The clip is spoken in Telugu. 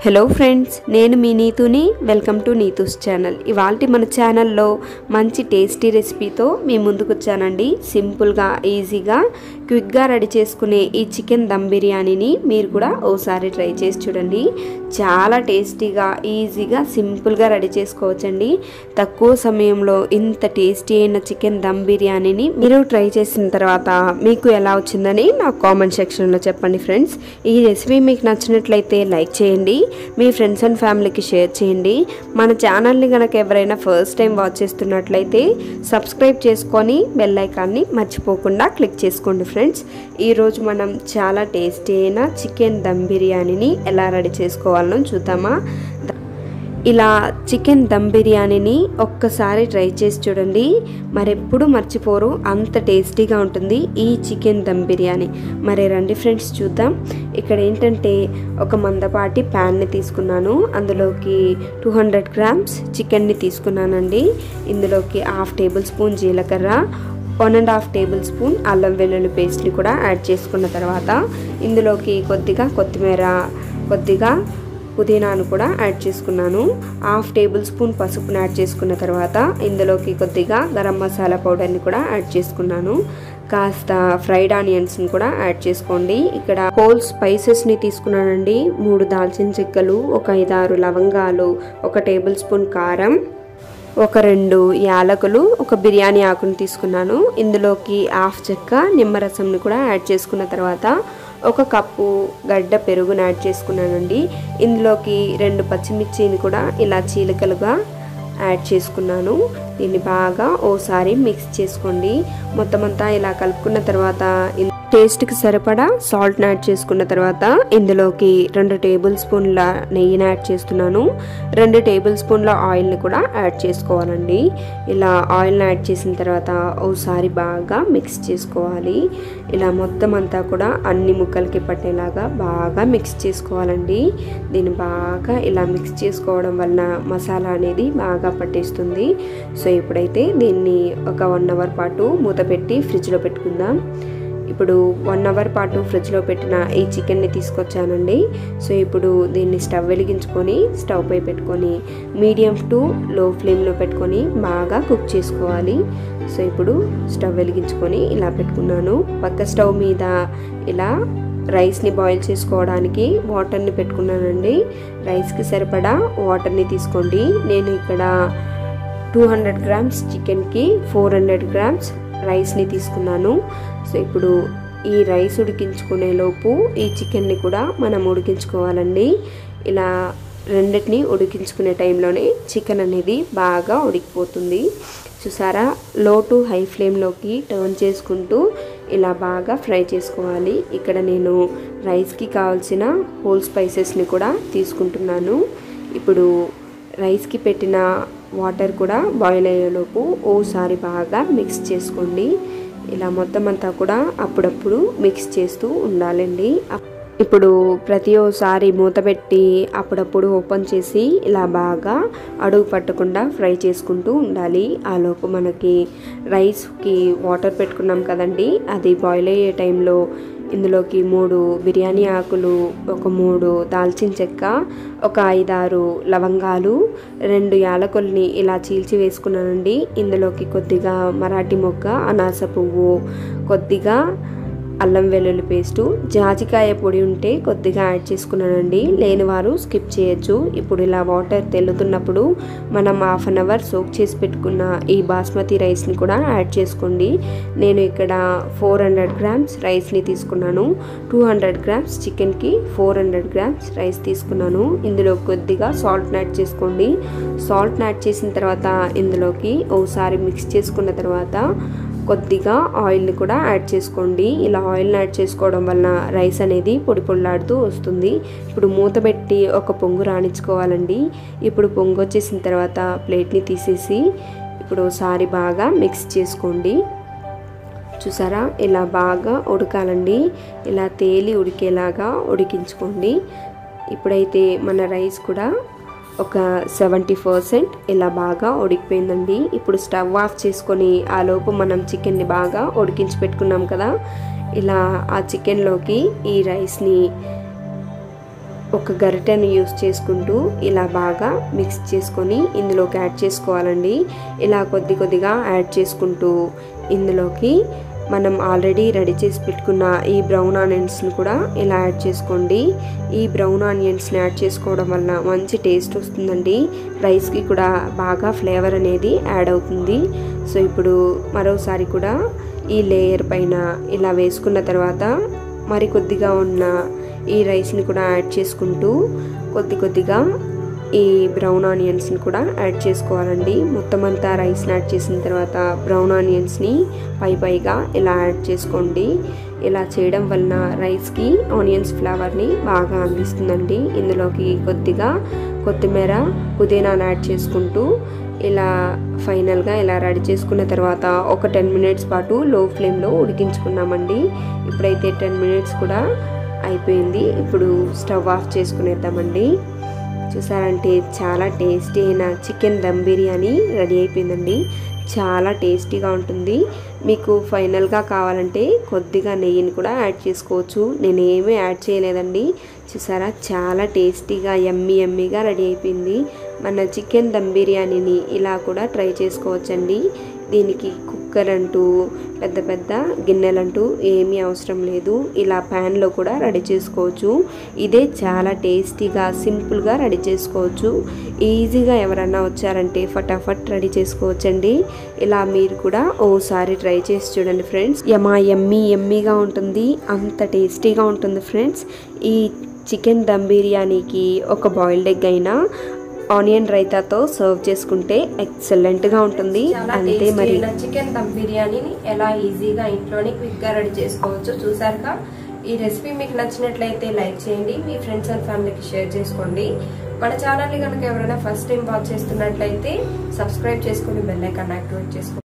హలో ఫ్రెండ్స్ నేను మీ నీతుని వెల్కమ్ టు నీతూస్ ఛానల్ ఇవాళ మన ఛానల్లో మంచి టేస్టీ రెసిపీతో మీ ముందుకు వచ్చానండి సింపుల్గా ఈజీగా క్విక్గా రెడీ చేసుకునే ఈ చికెన్ దమ్ బిర్యానీని మీరు కూడా ఓసారి ట్రై చేసి చూడండి చాలా టేస్టీగా ఈజీగా సింపుల్గా రెడీ చేసుకోవచ్చండి తక్కువ సమయంలో ఇంత టేస్టీ అయిన చికెన్ దమ్ బిర్యానీని మీరు ట్రై చేసిన తర్వాత మీకు ఎలా వచ్చిందని నాకు కామెంట్ సెక్షన్లో చెప్పండి ఫ్రెండ్స్ ఈ రెసిపీ మీకు నచ్చినట్లయితే లైక్ చేయండి మీ ఫ్రెండ్స్ అండ్ ఫ్యామిలీకి షేర్ చేయండి మన ఛానల్ని కనుక ఎవరైనా ఫస్ట్ టైం వాచ్ చేస్తున్నట్లయితే సబ్స్క్రైబ్ చేసుకొని బెల్ ఐకాన్ని మర్చిపోకుండా క్లిక్ చేసుకోండి ఫ్రెండ్స్ ఈరోజు మనం చాలా టేస్టీ అయిన చికెన్ దమ్ బిర్యానీని ఎలా రెడీ చేసుకోవాలో చూద్దామా ఇలా చికెన్ దమ్ బిర్యానీని ఒక్కసారి ట్రై చేసి చూడండి మరెప్పుడు మర్చిపోరు అంత టేస్టీగా ఉంటుంది ఈ చికెన్ దమ్ బిర్యానీ మరి రండి ఫ్రెండ్స్ చూద్దాం ఇక్కడ ఏంటంటే ఒక మందపాటి ప్యాన్ని తీసుకున్నాను అందులోకి టూ హండ్రెడ్ గ్రామ్స్ చికెన్ని తీసుకున్నానండి ఇందులోకి హాఫ్ టేబుల్ స్పూన్ జీలకర్ర one and half tablespoon అల్లం వెల్లుల్లి పేస్ట్ని కూడా యాడ్ చేసుకున్న తర్వాత ఇందులోకి కొద్దిగా కొత్తిమీర కొద్దిగా పుదీనాను కూడా యాడ్ చేసుకున్నాను హాఫ్ టేబుల్ స్పూన్ పసుపుని యాడ్ చేసుకున్న తర్వాత ఇందులోకి కొద్దిగా గరం మసాలా పౌడర్ని కూడా యాడ్ చేసుకున్నాను కాస్త ఫ్రైడ్ ఆనియన్స్ని కూడా యాడ్ చేసుకోండి ఇక్కడ హోల్ స్పైసెస్ని తీసుకున్నానండి మూడు దాల్చిన చెక్కలు ఒక ఐదారు లవంగాలు ఒక టేబుల్ స్పూన్ కారం ఒక రెండు యాలకులు ఒక బిర్యానీ ఆకుని తీసుకున్నాను ఇందులోకి హాఫ్ చెక్క నిమ్మరసంని కూడా యాడ్ చేసుకున్న తర్వాత ఒక కప్పు గడ్డ పెరుగుని యాడ్ చేసుకున్నానండి ఇందులోకి రెండు పచ్చిమిర్చిని కూడా ఇలా చీలికలుగా యాడ్ చేసుకున్నాను దీన్ని బాగా ఓసారి మిక్స్ చేసుకోండి మొత్తం అంతా ఇలా కలుపుకున్న తర్వాత టేస్ట్కి సరిపడా సాల్ట్ని యాడ్ చేసుకున్న తర్వాత ఇందులోకి రెండు టేబుల్ స్పూన్ల నెయ్యిని యాడ్ చేస్తున్నాను రెండు టేబుల్ స్పూన్ల ఆయిల్ని కూడా యాడ్ చేసుకోవాలండి ఇలా ఆయిల్ని యాడ్ చేసిన తర్వాత ఓసారి బాగా మిక్స్ చేసుకోవాలి ఇలా మొత్తం అంతా కూడా అన్ని ముక్కలకి పట్టేలాగా బాగా మిక్స్ చేసుకోవాలండి దీన్ని బాగా ఇలా మిక్స్ చేసుకోవడం వలన మసాలా అనేది బాగా పట్టేస్తుంది సో ఇప్పుడైతే దీన్ని ఒక వన్ అవర్ పాటు మూత పెట్టి ఫ్రిడ్జ్లో పెట్టుకుందాం ఇప్పుడు వన్ అవర్ పాటు ఫ్రిడ్జ్లో పెట్టిన ఈ చికెన్ని తీసుకొచ్చానండి సో ఇప్పుడు దీన్ని స్టవ్ వెలిగించుకొని స్టవ్ పై పెట్టుకొని మీడియం టు లో ఫ్లేమ్లో పెట్టుకొని బాగా కుక్ చేసుకోవాలి సో ఇప్పుడు స్టవ్ వెలిగించుకొని ఇలా పెట్టుకున్నాను పక్క స్టవ్ మీద ఇలా రైస్ని బాయిల్ చేసుకోవడానికి వాటర్ని పెట్టుకున్నానండి రైస్కి సరిపడా వాటర్ని తీసుకోండి నేను ఇక్కడ టూ హండ్రెడ్ గ్రామ్స్ చికెన్కి ఫోర్ హండ్రెడ్ గ్రామ్స్ రైస్ని తీసుకున్నాను సో ఇప్పుడు ఈ రైస్ ఉడికించుకునే లోపు ఈ చికెన్ని కూడా మనం ఉడికించుకోవాలండి ఇలా రెండింటిని ఉడికించుకునే టైంలోనే చికెన్ అనేది బాగా ఉడికిపోతుంది చూసారా లో టు హై ఫ్లేమ్లోకి టర్న్ చేసుకుంటూ ఇలా బాగా ఫ్రై చేసుకోవాలి ఇక్కడ నేను రైస్కి కావాల్సిన హోల్ స్పైసెస్ని కూడా తీసుకుంటున్నాను ఇప్పుడు రైస్కి పెట్టిన వాటర్ కూడా బాయిల్ అయ్యేలోపు ఓసారి బాగా మిక్స్ చేసుకోండి ఇలా మొత్తం అంతా కూడా అప్పుడప్పుడు మిక్స్ చేస్తూ ఉండాలండి ఇప్పుడు ప్రతి ఓసారి మూత పెట్టి అప్పుడప్పుడు ఓపెన్ చేసి ఇలా బాగా అడుగు పట్టకుండా ఫ్రై చేసుకుంటూ ఉండాలి ఆలోపు మనకి రైస్కి వాటర్ పెట్టుకున్నాం కదండి అది బాయిల్ అయ్యే టైంలో ఇందులోకి మూడు బిర్యానీ ఆకులు ఒక మూడు దాల్చిన చెక్క ఒక ఐదారు లవంగాలు రెండు యాలకుల్ని ఇలా చీల్చి వేసుకున్నానండి ఇందులోకి కొద్దిగా మరాఠీ మొగ్గ అనాస పువ్వు కొద్దిగా అల్లం వెల్లుల్లి పేస్టు జాజికాయ పొడి ఉంటే కొద్దిగా యాడ్ చేసుకున్నానండి లేని వారు స్కిప్ చేయొచ్చు ఇప్పుడు ఇలా వాటర్ తెల్లుతున్నప్పుడు మనం హాఫ్ అన్ అవర్ సోక్ చేసి పెట్టుకున్న ఈ బాస్మతి రైస్ని కూడా యాడ్ చేసుకోండి నేను ఇక్కడ ఫోర్ హండ్రెడ్ గ్రామ్స్ రైస్ని తీసుకున్నాను టూ హండ్రెడ్ గ్రామ్స్ చికెన్కి ఫోర్ హండ్రెడ్ గ్రామ్స్ రైస్ తీసుకున్నాను ఇందులో కొద్దిగా సాల్ట్ని యాడ్ చేసుకోండి సాల్ట్ని యాడ్ చేసిన తర్వాత ఇందులోకి ఓసారి మిక్స్ చేసుకున్న తర్వాత కొద్దిగా ఆయిల్ని కూడా యాడ్ చేసుకోండి ఇలా ఆయిల్ని యాడ్ చేసుకోవడం వలన రైస్ అనేది పొడి పొడిలాడుతూ వస్తుంది ఇప్పుడు మూత పెట్టి ఒక పొంగు రాణించుకోవాలండి ఇప్పుడు పొంగు వచ్చేసిన తర్వాత ప్లేట్ని తీసేసి ఇప్పుడు ఒకసారి బాగా మిక్స్ చేసుకోండి చూసారా ఇలా బాగా ఉడకాలండి ఇలా తేలి ఉడికేలాగా ఉడికించుకోండి ఇప్పుడైతే మన రైస్ కూడా ఒక సెవెంటీ పర్సెంట్ ఇలా బాగా ఉడికిపోయిందండి ఇప్పుడు స్టవ్ ఆఫ్ చేసుకొని ఆ లోపు మనం చికెన్ని బాగా ఉడికించి పెట్టుకున్నాం కదా ఇలా ఆ చికెన్లోకి ఈ రైస్ని ఒక గరిటెను యూస్ చేసుకుంటూ ఇలా బాగా మిక్స్ చేసుకొని ఇందులోకి యాడ్ చేసుకోవాలండి ఇలా కొద్ది కొద్దిగా యాడ్ చేసుకుంటూ ఇందులోకి మనం ఆల్రెడీ రెడీ చేసి పెట్టుకున్న ఈ బ్రౌన్ ఆనియన్స్ని కూడా ఇలా యాడ్ చేసుకోండి ఈ బ్రౌన్ ఆనియన్స్ని యాడ్ చేసుకోవడం వల్ల మంచి టేస్ట్ వస్తుందండి రైస్కి కూడా బాగా ఫ్లేవర్ అనేది యాడ్ అవుతుంది సో ఇప్పుడు మరోసారి కూడా ఈ లేయర్ పైన ఇలా వేసుకున్న తర్వాత మరి కొద్దిగా ఉన్న ఈ రైస్ని కూడా యాడ్ చేసుకుంటూ కొద్ది కొద్దిగా ఈ బ్రౌన్ ఆనియన్స్ని కూడా యాడ్ చేసుకోవాలండి మొత్తం అంతా రైస్ని యాడ్ చేసిన తర్వాత బ్రౌన్ ఆనియన్స్ని పై పైగా ఇలా యాడ్ చేసుకోండి ఇలా చేయడం వలన రైస్కి ఆనియన్స్ ఫ్లేవర్ని బాగా అందిస్తుందండి ఇందులోకి కొద్దిగా కొత్తిమీర పుదీనాను యాడ్ చేసుకుంటూ ఇలా ఫైనల్గా ఇలా రెడీ చేసుకున్న తర్వాత ఒక టెన్ మినిట్స్ పాటు లో ఫ్లేమ్లో ఉడికించుకున్నామండి ఇప్పుడైతే టెన్ మినిట్స్ కూడా అయిపోయింది ఇప్పుడు స్టవ్ ఆఫ్ చేసుకునేద్దామండి చూసారంటే చాలా టేస్టీ అయిన చికెన్ దమ్ బిర్యానీ రెడీ అయిపోయిందండి చాలా టేస్టీగా ఉంటుంది మీకు ఫైనల్గా కావాలంటే కొద్దిగా నెయ్యిని కూడా యాడ్ చేసుకోవచ్చు నేను ఏమీ యాడ్ చేయలేదండి చూసారా చాలా టేస్టీగా ఎమ్మీ ఎమ్మీగా రెడీ అయిపోయింది మన చికెన్ దమ్ బిర్యానీని ఇలా కూడా ట్రై చేసుకోవచ్చండి దీనికి కుక్కర్ అంటూ పెద్ద పెద్ద గిన్నెలంటూ ఏమీ అవసరం లేదు ఇలా ప్యాన్లో కూడా రెడీ చేసుకోవచ్చు ఇదే చాలా టేస్టీగా సింపుల్గా రెడీ చేసుకోవచ్చు ఈజీగా ఎవరన్నా వచ్చారంటే ఫటాఫట్ రెడీ చేసుకోవచ్చండి ఇలా మీరు కూడా ఓసారి ట్రై చేసి చూడండి ఫ్రెండ్స్ యమా ఎమ్మీ ఎమ్మీగా ఉంటుంది అంత టేస్టీగా ఉంటుంది ఫ్రెండ్స్ ఈ చికెన్ దమ్ బిర్యానీకి ఒక బాయిల్డ్ ఎగ్ అయినా ఆనియన్ రైతాతో సర్వ్ చేసుకుంటే ఎక్సలెంట్గా ఉంటుంది అంతే మరి చికెన్ దమ్ బిర్యానీని ఎలా ఈజీగా ఇంట్లోనే క్విక్గా రెడీ చేసుకోవచ్చు చూసారుగా ఈ రెసిపీ మీకు నచ్చినట్లయితే లైక్ చేయండి మీ ఫ్రెండ్స్ అండ్ ఫ్యామిలీకి షేర్ చేసుకోండి మన ఛానల్ని కనుక ఎవరైనా ఫస్ట్ టైం వాచ్ చేస్తున్నట్లయితే సబ్స్క్రైబ్ చేసుకుని బెల్ ఐకాన్ యాక్టివేట్ చేసుకోండి